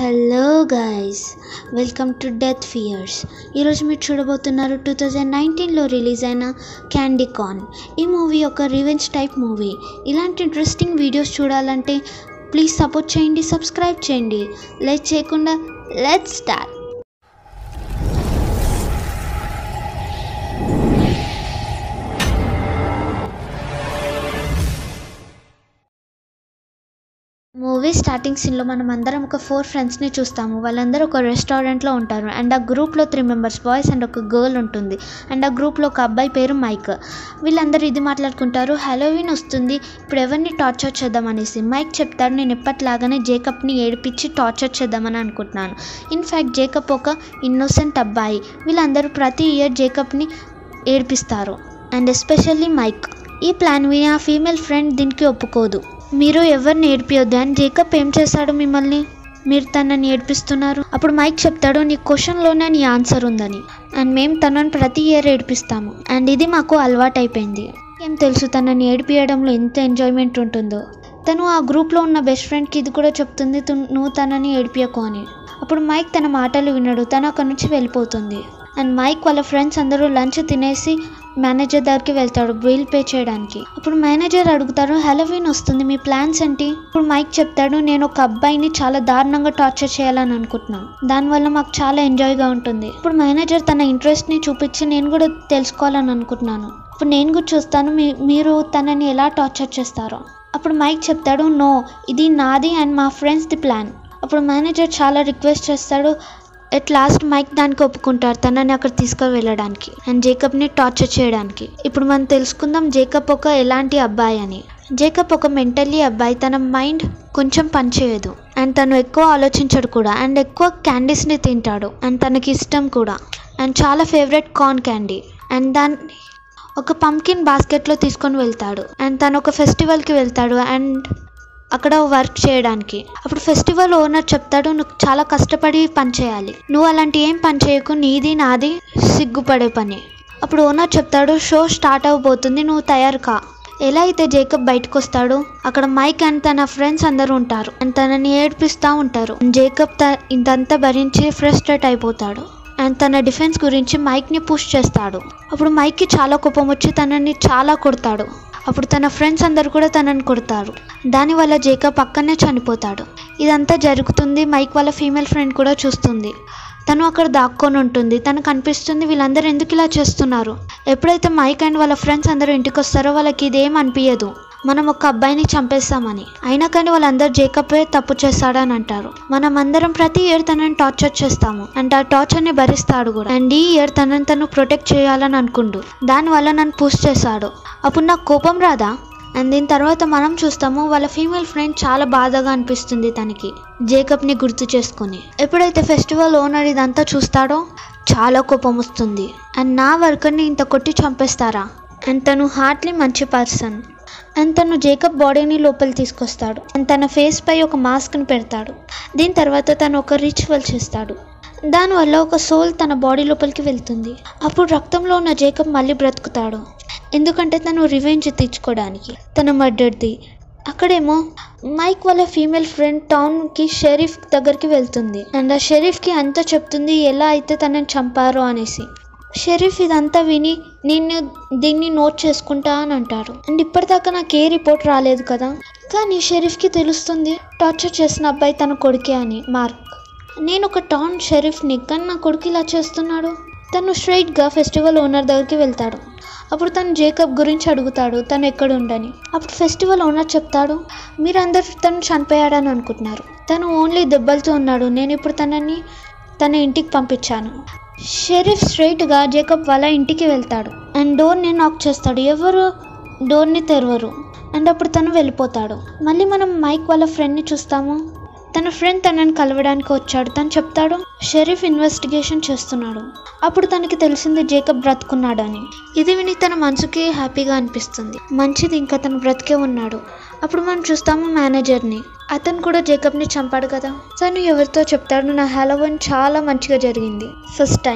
hello guys welcome to death fears ఈరోజు మీరు చూడబోతున్నారు టూ థౌజండ్ నైన్టీన్లో రిలీజ్ అయిన క్యాండీ కాన్ ఈ మూవీ ఒక రివెంజ్ టైప్ మూవీ ఇలాంటి ఇంట్రెస్టింగ్ వీడియోస్ చూడాలంటే ప్లీజ్ సపోర్ట్ చేయండి సబ్స్క్రైబ్ చేయండి లైక్ చేయకుండా లెట్ స్టార్ట్ మూవీ స్టార్టింగ్ సీన్లో మనం అందరం ఒక ఫోర్ ఫ్రెండ్స్ని చూస్తాము వాళ్ళందరూ ఒక రెస్టారెంట్లో ఉంటారు అండ్ ఆ గ్రూప్లో త్రీ మెంబర్స్ బాయ్స్ అండ్ ఒక గర్ల్ ఉంటుంది అండ్ ఆ గ్రూప్లో ఒక అబ్బాయి పేరు మైక్ వీళ్ళందరూ ఇది మాట్లాడుకుంటారు హలోవిన్ వస్తుంది ఇప్పుడు ఎవరిని టార్చర్ చేద్దామనేసి మైక్ చెప్తాడు నేను ఎప్పటిలాగానే జేకబ్ని ఏడిపించి టార్చర్ చేద్దామని అనుకుంటున్నాను ఇన్ఫ్యాక్ట్ జేకబ్ ఒక ఇన్నోసెంట్ అబ్బాయి వీళ్ళందరూ ప్రతి ఇయర్ జేకబ్ని ఏడిపిస్తారు అండ్ ఎస్పెషల్లీ మైక్ ఈ ప్లాన్ విని ఆ ఫీమేల్ ఫ్రెండ్ దీనికి ఒప్పుకోదు మీరు ఎవరిని ఏడిపియొద్దు అని జేకబ్ ఏం చేశాడు మిమ్మల్ని మీరు తనని ఏడిపిస్తున్నారు అప్పుడు మైక్ చెప్తాడు నీ క్వశ్చన్లోనే నీ ఆన్సర్ ఉందని అండ్ మేము తనని ప్రతి ఇయర్ ఏడిపిస్తాము అండ్ ఇది మాకు అలవాటైపోయింది ఏం తెలుసు తనని ఏడిపియడంలో ఎంత ఎంజాయ్మెంట్ ఉంటుందో తను ఆ గ్రూప్లో ఉన్న బెస్ట్ ఫ్రెండ్కి ఇది కూడా చెప్తుంది "తు- నువ్వు తనని ఏడిపియకు అని అప్పుడు మైక్ తన మాటలు వినడు తను అక్కడి నుంచి వెళ్ళిపోతుంది అండ్ మైక్ వాళ్ళ ఫ్రెండ్స్ అందరూ లంచ్ తినేసి మేనేజర్ దగ్గరికి వెళ్తాడు బిల్ పే చేయడానికి అప్పుడు మేనేజర్ అడుగుతారు హెలోవిన్ వస్తుంది మీ ప్లాన్స్ ఏంటి ఇప్పుడు మైక్ చెప్తాడు నేను ఒక అబ్బాయిని చాలా దారుణంగా టార్చర్ చేయాలని అనుకుంటున్నాను దానివల్ల మాకు చాలా ఎంజాయ్గా ఉంటుంది ఇప్పుడు మేనేజర్ తన ఇంట్రెస్ట్ని చూపించి నేను కూడా తెలుసుకోవాలని అనుకుంటున్నాను ఇప్పుడు నేను కూడా చూస్తాను మీ మీరు తనని ఎలా టార్చర్ చేస్తారో అప్పుడు మైక్ చెప్తాడు నో ఇది నాది అండ్ మా ఫ్రెండ్స్ ది ప్లాన్ అప్పుడు మేనేజర్ చాలా రిక్వెస్ట్ చేస్తాడు ఎట్ లాస్ట్ మైక్ దానికి ఒప్పుకుంటారు తనని అక్కడ తీసుకుని వెళ్ళడానికి అండ్ జేకబ్ని టార్చర్ చేయడానికి ఇప్పుడు మనం తెలుసుకుందాం జేకబ్ ఒక ఎలాంటి అబ్బాయి అని జేకబ్ ఒక మెంటల్లీ అబ్బాయి తన మైండ్ కొంచెం పనిచేయదు అండ్ తను ఎక్కువ ఆలోచించడు కూడా అండ్ ఎక్కువ క్యాండీస్ని తింటాడు అండ్ తనకి ఇష్టం కూడా అండ్ చాలా ఫేవరెట్ కార్న్ క్యాండీ అండ్ దాన్ని ఒక పంకిన్ బాస్కెట్లో తీసుకొని వెళ్తాడు అండ్ తను ఒక ఫెస్టివల్కి వెళ్తాడు అండ్ అక్కడ వర్క్ చేయడానికి అప్పుడు ఫెస్టివల్ ఓనర్ చెప్తాడు నువ్వు చాలా కష్టపడి పని చేయాలి నువ్వు అలాంటి ఏం పని చేయకు నీది నాది సిగ్గుపడే పని అప్పుడు ఓనర్ చెప్తాడు షో స్టార్ట్ అవబోతుంది నువ్వు తయారు కా ఎలా అయితే జేకబ్ బయటకు వస్తాడు అక్కడ మైక్ అండ్ తన ఫ్రెండ్స్ అందరూ ఉంటారు అండ్ తనని ఏడిపిస్తూ ఉంటారు జేకబ్ త ఇదంతా భరించి ఫ్రస్ట్రేట్ అయిపోతాడు అండ్ తన డిఫెన్స్ గురించి మైక్ని పుష్ చేస్తాడు అప్పుడు మైక్కి చాలా కోపం వచ్చి తనని చాలా కొడతాడు అప్పుడు తన ఫ్రెండ్స్ అందరు కూడా తనని కొడతారు దానివల్ల జేకబ్ పక్కనే చనిపోతాడు ఇదంతా జరుగుతుంది మైక్ వాళ్ళ ఫీమేల్ ఫ్రెండ్ కూడా చూస్తుంది తను అక్కడ దాక్కొని ఉంటుంది తనకు అనిపిస్తుంది వీళ్ళందరూ ఎందుకు ఇలా చేస్తున్నారు ఎప్పుడైతే మైక్ అండ్ వాళ్ళ ఫ్రెండ్స్ అందరూ ఇంటికి వస్తారో వాళ్ళకి ఇదేం అనిపించదు మనం ఒక అబ్బాయిని చంపేస్తామని అయినా కానీ వాళ్ళందరూ జేకబే తప్పు చేస్తాడని అంటారు మనం అందరం ప్రతి ఇయర్ తనని టార్చర్ చేస్తాము అండ్ ఆ టార్చర్ని భరిస్తాడు కూడా అండ్ ఈ ఇయర్ తనని తను ప్రొటెక్ట్ చేయాలని అనుకుండు దానివల్ల నన్ను పుష్ చేశాడు అప్పుడు నాకు కోపం రాదా అండ్ దీని తర్వాత మనం చూస్తాము వాళ్ళ ఫీమేల్ ఫ్రెండ్ చాలా బాధగా అనిపిస్తుంది తనకి జేకబ్ని గుర్తు చేసుకొని ఎప్పుడైతే ఫెస్టివల్ ఓనర్ ఇదంతా చూస్తాడో చాలా కోపం వస్తుంది అండ్ నా వర్కర్ని ఇంత కొట్టి చంపేస్తారా అండ్ తను హార్ట్లీ మంచి పర్సన్ అండ్ తను జేకబ్ బాడీని లోపల తీసుకొస్తాడు అండ్ తన ఫేస్ పై ఒక మాస్క్ని పెడతాడు దీని తర్వాత తను ఒక రిచువల్ చేస్తాడు దానివల్ల ఒక సోల్ తన బాడీ లోపలికి వెళ్తుంది అప్పుడు రక్తంలో ఉన్న జేకబ్ మళ్ళీ బ్రతుకుతాడు ఎందుకంటే తను రివెంజ్ తెచ్చుకోవడానికి తన మర్డర్ది అక్కడేమో మైక్ వాళ్ళ ఫీమేల్ ఫ్రెండ్ టౌన్కి షెరీఫ్ దగ్గరికి వెళ్తుంది అండ్ ఆ షెరీఫ్కి అంతా చెప్తుంది ఎలా అయితే తనని చంపారో అనేసి షెరీఫ్ ఇదంతా విని నేను దీన్ని నోట్ చేసుకుంటా అని అంటారు అండ్ ఇప్పటిదాకా నాకు ఏ రిపోర్ట్ రాలేదు కదా కానీ షెరీఫ్కి తెలుస్తుంది టార్చర్ చేసిన అబ్బాయి తన కొడుకే అని మార్క్ నేను ఒక టౌన్ షెరీఫ్ని కానీ నా కొడుకు ఇలా చేస్తున్నాడు తను స్ట్రైట్గా ఫెస్టివల్ ఓనర్ దగ్గరికి వెళ్తాడు అప్పుడు తను జేకబ్ గురించి అడుగుతాడు తను ఎక్కడ ఉండని అప్పుడు ఫెస్టివల్ ఓనర్ చెప్తాడు మీరందరు తను చనిపోయాడని అనుకుంటున్నారు తను ఓన్లీ దెబ్బలతో ఉన్నాడు నేను ఇప్పుడు తనని తన ఇంటికి పంపించాను షెరీఫ్ స్ట్రైట్గా జేకబ్ వాళ్ళ ఇంటికి వెళ్తాడు అండ్ డోర్ని నాక్ చేస్తాడు ఎవరు డోర్ని తెరవరు అండ్ అప్పుడు తను వెళ్ళిపోతాడు మళ్ళీ మనం మైక్ వాళ్ళ ఫ్రెండ్ని చూస్తాము తన ఫ్రెండ్ తనని కలవడానికి వచ్చాడు తను చెప్తాడు షెరీఫ్ ఇన్వెస్టిగేషన్ చేస్తున్నాడు అప్పుడు తనకి తెలిసింది జేకబ్ బ్రతుకున్నాడని ఇది విని తన మనసుకి హ్యాపీగా అనిపిస్తుంది మంచిది ఇంకా తను బ్రతికే ఉన్నాడు అప్పుడు మనం చూస్తాము మేనేజర్ని అతను కూడా జేకబ్ని చంపాడు కదా తను ఎవరితో చెప్తాడు నా హ్యాలోవన్ చాలా మంచిగా జరిగింది ఫస్ట్ టైం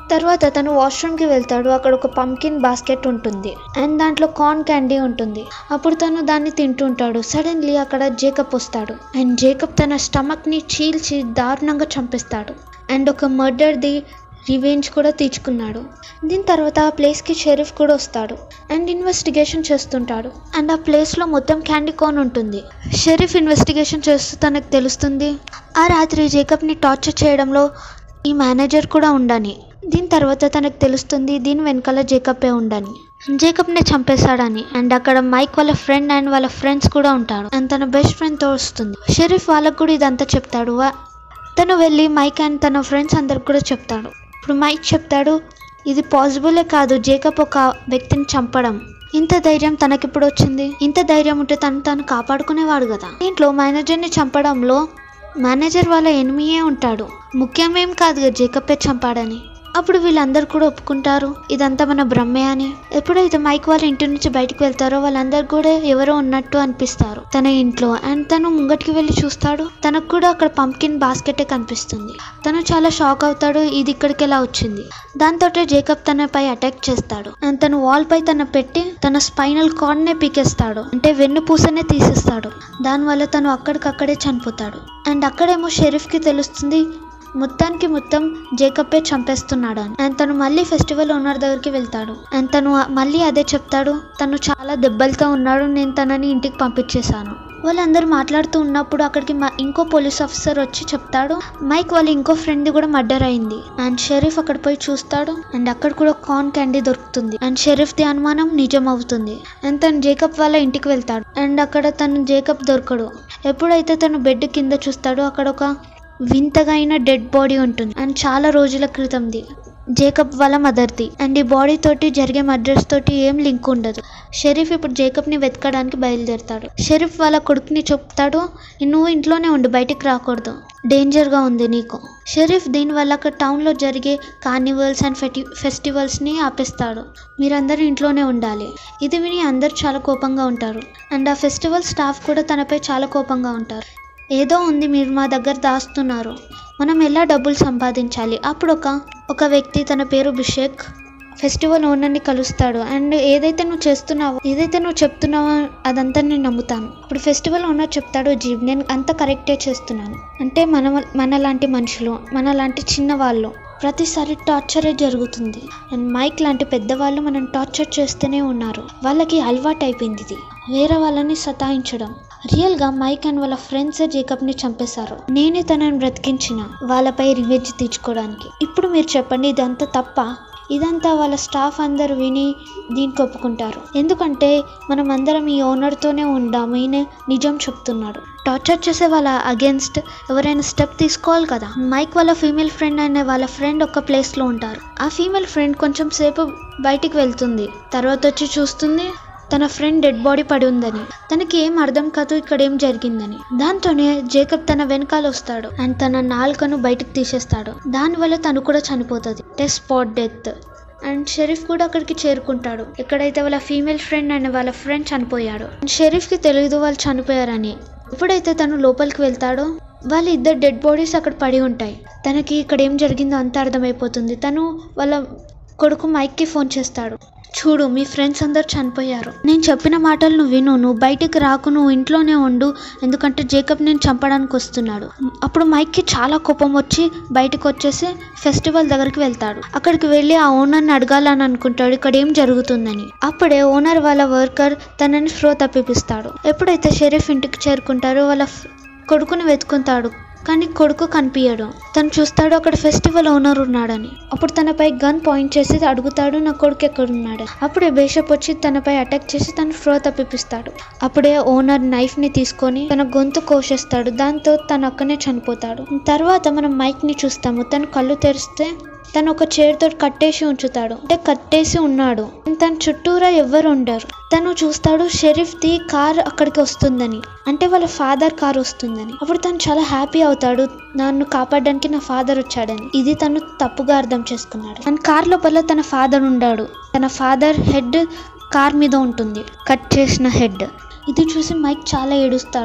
తర్వాత తను వాష్రూమ్కి వెళ్తాడు అక్కడ ఒక పంకిన్ బాస్కెట్ ఉంటుంది అండ్ దాంట్లో కార్న్ క్యాండీ ఉంటుంది అప్పుడు తను దాన్ని తింటుంటాడు సడన్లీ అక్కడ జేకబ్ వస్తాడు అండ్ జేకబ్ తన స్టమక్ని చీల్చి దారుణంగా చంపేస్తాడు అండ్ ఒక మర్డర్ది రివెంజ్ కూడా తీర్చుకున్నాడు దీని తర్వాత ఆ ప్లేస్కి షెరీఫ్ కూడా వస్తాడు అండ్ ఇన్వెస్టిగేషన్ చేస్తుంటాడు అండ్ ఆ ప్లేస్లో మొత్తం క్యాండీ కార్న్ ఉంటుంది షెరీఫ్ ఇన్వెస్టిగేషన్ చేస్తూ తనకు తెలుస్తుంది ఆ రాత్రి జేకబ్ని టార్చర్ చేయడంలో ఈ మేనేజర్ కూడా ఉండని దీని తర్వాత తనకు తెలుస్తుంది దీని వెనకాల జేకబ్బే ఉండని జేకబ్ని చంపేశాడని అండ్ అక్కడ మైక్ వాళ్ళ ఫ్రెండ్ అండ్ వాళ్ళ ఫ్రెండ్స్ కూడా ఉంటాడు అండ్ తన బెస్ట్ ఫ్రెండ్తో వస్తుంది షెరీఫ్ వాళ్ళకు కూడా ఇదంతా చెప్తాడు వా- తను వెళ్ళి మైక్ అండ్ తన ఫ్రెండ్స్ అందరికి కూడా చెప్తాడు ఇప్పుడు మైక్ చెప్తాడు ఇది పాసిబులే కాదు జేకబ్ ఒక వ్యక్తిని చంపడం ఇంత ధైర్యం తనకిప్పుడు వచ్చింది ఇంత ధైర్యం ఉంటే తను తను కాపాడుకునేవాడు కదా దీంట్లో మేనేజర్ని చంపడంలో మేనేజర్ వాళ్ళ ఎనిమియే ఉంటాడు ముఖ్యమేం కాదు కదా జేకబ్బే చంపాడని అప్పుడు వీళ్ళందరూ కూడా ఒప్పుకుంటారు ఇదంతా మన బ్రహ్మే అని ఎప్పుడైతే మైక్ వాళ్ళ ఇంటి నుంచి బయటకు వెళ్తారో వాళ్ళందరూ కూడా ఎవరో ఉన్నట్టు అనిపిస్తారు తన ఇంట్లో అండ్ తను ముంగటికి వెళ్ళి చూస్తాడు తనకు కూడా అక్కడ పంకిన్ బాస్కెటే కనిపిస్తుంది తను చాలా షాక్ అవుతాడు ఇది ఇక్కడికి ఎలా వచ్చింది దాంతో జేకబ్ తనపై అటాక్ చేస్తాడు అండ్ తను వాల్ పై తన పెట్టి తన స్పైనల్ కార్డ్ నే పీకేస్తాడు అంటే వెన్నుపూసనే తీసేస్తాడు దానివల్ల తను అక్కడికక్కడే చనిపోతాడు అండ్ అక్కడేమో షెరీఫ్ కి తెలుస్తుంది మొత్తానికి మొత్తం జేకబ్బే చంపేస్తున్నాడు అని అండ్ తను మళ్ళీ ఫెస్టివల్ ఓనర్ దగ్గరికి వెళ్తాడు అండ్ తను మళ్ళీ అదే చెప్తాడు తను చాలా దెబ్బలతో ఉన్నాడు నేను తనని ఇంటికి పంపించేశాను వాళ్ళందరూ మాట్లాడుతూ ఉన్నప్పుడు అక్కడికి మ- ఇంకో పోలీస్ ఆఫీసర్ వచ్చి చెప్తాడు మైక్ వాళ్ళ ఇంకో ఫ్రెండ్ కూడా మర్డర్ అయింది అండ్ షెరీఫ్ అక్కడ పోయి చూస్తాడు అండ్ అక్కడ కూడా కార్న్ క్యాండీ దొరుకుతుంది అండ్ షెరీఫ్ ది అనుమానం నిజం అవుతుంది అండ్ తను జేకబ్ వాళ్ళ ఇంటికి వెళ్తాడు అండ్ అక్కడ తను జేకబ్ దొరకడు ఎప్పుడైతే తను బెడ్ కింద చూస్తాడో అక్కడ ఒక వింతగా అయిన డెడ్ బాడీ ఉంటుంది అండ్ చాలా రోజుల క్రితంది జేకబ్ వాళ్ళ మదర్ది అండ్ ఈ బాడీ తోటి జరిగే మర్డర్స్ తోటి ఏం లింక్ ఉండదు షెరీఫ్ ఇప్పుడు జేకబ్ని వెతకడానికి బయలుదేరుతాడు షెరీఫ్ వాళ్ళ కొడుకుని చెప్తాడు నువ్వు ఇంట్లోనే ఉండు బయటికి రాకూడదు డేంజర్గా ఉంది నీకు షెరీఫ్ దీనివల్ల అక్కడ టౌన్లో జరిగే కార్నివల్స్ అండ్ ఫెటి ఫెస్టివల్స్ని ఆపేస్తాడు మీరందరూ ఇంట్లోనే ఉండాలి ఇది విని అందరూ చాలా కోపంగా ఉంటారు అండ్ ఆ ఫెస్టివల్ స్టాఫ్ కూడా తనపై చాలా కోపంగా ఉంటారు ఏదో ఉంది మీరు మా దగ్గర దాస్తున్నారు మనం ఎలా డబ్బులు సంపాదించాలి అప్పుడు ఒక ఒక వ్యక్తి తన పేరు బిషేక్ ఫెస్టివల్ ఓనర్ని కలుస్తాడు అండ్ ఏదైతే నువ్వు చేస్తున్నావో ఏదైతే నువ్వు చెప్తున్నావో అదంతా నేను నమ్ముతాను ఇప్పుడు ఫెస్టివల్ ఓనర్ చెప్తాడు జీబ్ నేను అంత కరెక్టే చేస్తున్నాను అంటే మన మనలాంటి మనుషులు మనలాంటి చిన్న వాళ్ళు ప్రతిసారి టార్చరే జరుగుతుంది అండ్ మైక్ లాంటి పెద్దవాళ్ళు మనం టార్చర్ చేస్తూనే ఉన్నారు వాళ్ళకి అలవాటు అయిపోయింది ఇది వేరే వాళ్ళని సతాయించడం రియల్గా మైక్ అండ్ వాళ్ళ ఫ్రెండ్స్ జేకబ్ని చంపేశారు నేనే తనని బ్రతికించిన వాళ్ళపై రివెంజ్ తీర్చుకోవడానికి ఇప్పుడు మీరు చెప్పండి ఇదంతా తప్ప ఇదంతా వాళ్ళ స్టాఫ్ అందరూ విని దీనికి ఒప్పుకుంటారు ఎందుకంటే మనం అందరం ఈ ఓనర్తోనే ఉండాము ఈయన నిజం చెప్తున్నాడు టార్చర్ చేసే వాళ్ళ అగేన్స్ట్ ఎవరైనా స్టెప్ తీసుకోవాలి కదా మైక్ వాళ్ళ ఫీమేల్ ఫ్రెండ్ అనే వాళ్ళ ఫ్రెండ్ ఒక ప్లేస్లో ఉంటారు ఆ ఫీమేల్ ఫ్రెండ్ కొంచెం సేపు బయటికి వెళ్తుంది తర్వాత వచ్చి చూస్తుంది తన ఫ్రెండ్ డెడ్ బాడీ పడి ఉందని తనకి ఏం అర్థం కాదు ఇక్కడ ఏం జరిగిందని దాంతోనే జేకబ్ తన వెనకాల వస్తాడు అండ్ తన నాలుకను బయటకు తీసేస్తాడు దానివల్ల తను కూడా చనిపోతుంది test spot death and sheriff కూడా అక్కడికి చేరుకుంటాడు ఎక్కడైతే వాళ్ళ ఫీమేల్ ఫ్రెండ్ అండ్ వాళ్ళ ఫ్రెండ్ చనిపోయాడు షెరీఫ్కి తెలియదు వాళ్ళు చనిపోయారని ఎప్పుడైతే తను లోపలికి వెళ్తాడో వాళ్ళ ఇద్దరు డెడ్ బాడీస్ అక్కడ పడి ఉంటాయి తనకి ఇక్కడ ఏం జరిగిందో అంత అర్థమైపోతుంది తను వాళ్ళ కొడుకు మైక్కి ఫోన్ చేస్తాడు చూడు మీ ఫ్రెండ్స్ అందరు చనిపోయారు నేను చెప్పిన మాటలు నువ్వు విను నువ్వు బయటికి రాకు నువ్వు ఇంట్లోనే ఉండు ఎందుకంటే జేకబ్ నేను చంపడానికి వస్తున్నాడు అప్పుడు మైక్కి చాలా కోపం వచ్చి బయటకు వచ్చేసి ఫెస్టివల్ దగ్గరికి వెళ్తాడు అక్కడికి వెళ్ళి ఆ ఓనర్ని అడగాలని అనుకుంటాడు ఇక్కడ ఏం జరుగుతుందని అప్పుడే ఓనర్ వాళ్ళ వర్కర్ తనని ఫ్లో తప్పిపిస్తాడు ఎప్పుడైతే షెరీఫ్ ఇంటికి చేరుకుంటారో వాళ్ళ ఫ్- కొడుకుని వెతుకుంటాడు కానీ కొడుకు కనిపించడు తను చూస్తాడు అక్కడ ఫెస్టివల్ ఓనర్ ఉన్నాడని అప్పుడు తనపై గన్ పాయింట్ చేసి అడుగుతాడు నా కొడుకు ఎక్కడున్నాడు అప్పుడే బేషప్ వచ్చి తనపై అటాక్ చేసి తను ఫ్లో తప్పిపిస్తాడు అప్పుడే ఓనర్ నైఫ్ ని తీసుకొని తన గొంతు కోసేస్తాడు దాంతో తను అక్కనే చనిపోతాడు తర్వాత మనం మైక్ ని చూస్తాము తను కళ్ళు తెరిస్తే తను ఒక చైర్ తోటి కట్టేసి ఉంచుతాడు అంటే కట్టేసి ఉన్నాడు తన చుట్టూరా ఎవ్వరు ఉండరు తను చూస్తాడు షెరీఫ్ ది కార్ అక్కడికి వస్తుందని అంటే వాళ్ళ ఫాదర్ కార్ వస్తుందని అప్పుడు తను చాలా హ్యాపీ అవుతాడు నన్ను కాపాడడానికి నా ఫాదర్ వచ్చాడని ఇది తను తప్పుగా అర్థం చేసుకున్నాడు అండ్ కార్ లోపల తన ఫాదర్ ఉండాడు తన ఫాదర్ హెడ్ కార్ మీద ఉంటుంది కట్ చేసిన హెడ్ ఇది చూసి మైక్ చాలా ఏడుస్తాడు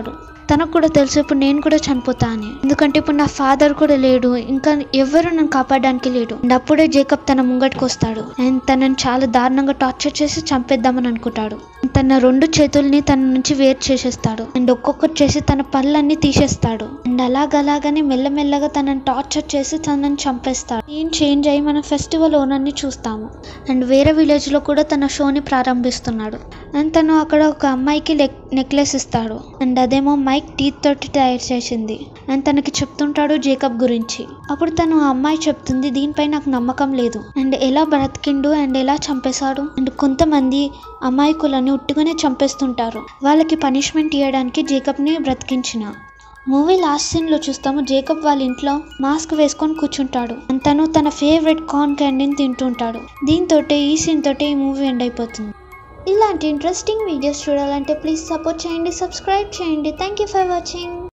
తనకు కూడా తెలుసు ఇప్పుడు నేను కూడా చనిపోతా అని ఎందుకంటే ఇప్పుడు నా ఫాదర్ కూడా లేడు ఇంకా ఎవరు నన్ను కాపాడడానికి లేడు అండ్ అప్పుడే జేకబ్ తన ముంగటికి వస్తాడు అండ్ తనని చాలా దారుణంగా టార్చర్ చేసి చంపేద్దామని అనుకుంటాడు తన రెండు చేతుల్ని తన నుంచి వేరు చేసేస్తాడు అండ్ ఒక్కొక్కటి చేసి తన పళ్ళన్నీ తీసేస్తాడు అండ్ అలాగలాగానే మెల్లమెల్లగా తనని టార్చర్ చేసి తనని చంపేస్తాడు ఏం చేంజ్ అయ్యి మన ఫెస్టివల్ ఓనర్ని చూస్తాము అండ్ వేరే విలేజ్ లో కూడా తన షోని ప్రారంభిస్తున్నాడు అండ్ తను అక్కడ ఒక అమ్మాయికి నెక్లెస్ ఇస్తాడు అండ్ అదేమో మైక్ టీత్ తోటి తయారు చేసింది అండ్ తనకి చెప్తుంటాడు జేకబ్ గురించి అప్పుడు తను ఆ అమ్మాయి చెప్తుంది దీనిపై నాకు నమ్మకం లేదు అండ్ ఎలా బ్రతికిండు అండ్ ఎలా చంపేశాడు అండ్ కొంతమంది అమాయకులని ఉట్టుగానే చంపేస్తుంటారు వాళ్ళకి పనిష్మెంట్ ఇవ్వడానికి జేకబ్ని బ్రతికించిన మూవీ లాస్ట్ సీన్లో చూస్తాము జేకబ్ వాళ్ళ ఇంట్లో మాస్క్ వేసుకొని కూర్చుంటాడు అండ్ తను తన ఫేవరెట్ కార్న్ క్యాండీని తింటుంటాడు దీంతో ఈ సీన్ తోటే ఈ మూవీ ఎండ్ అయిపోతుంది ఇలాంటి ఇంట్రెస్టింగ్ వీడియోస్ చూడాలంటే ప్లీజ్ సపోర్ట్ చేయండి సబ్స్క్రైబ్ చేయండి థ్యాంక్ యూ ఫర్ వాచింగ్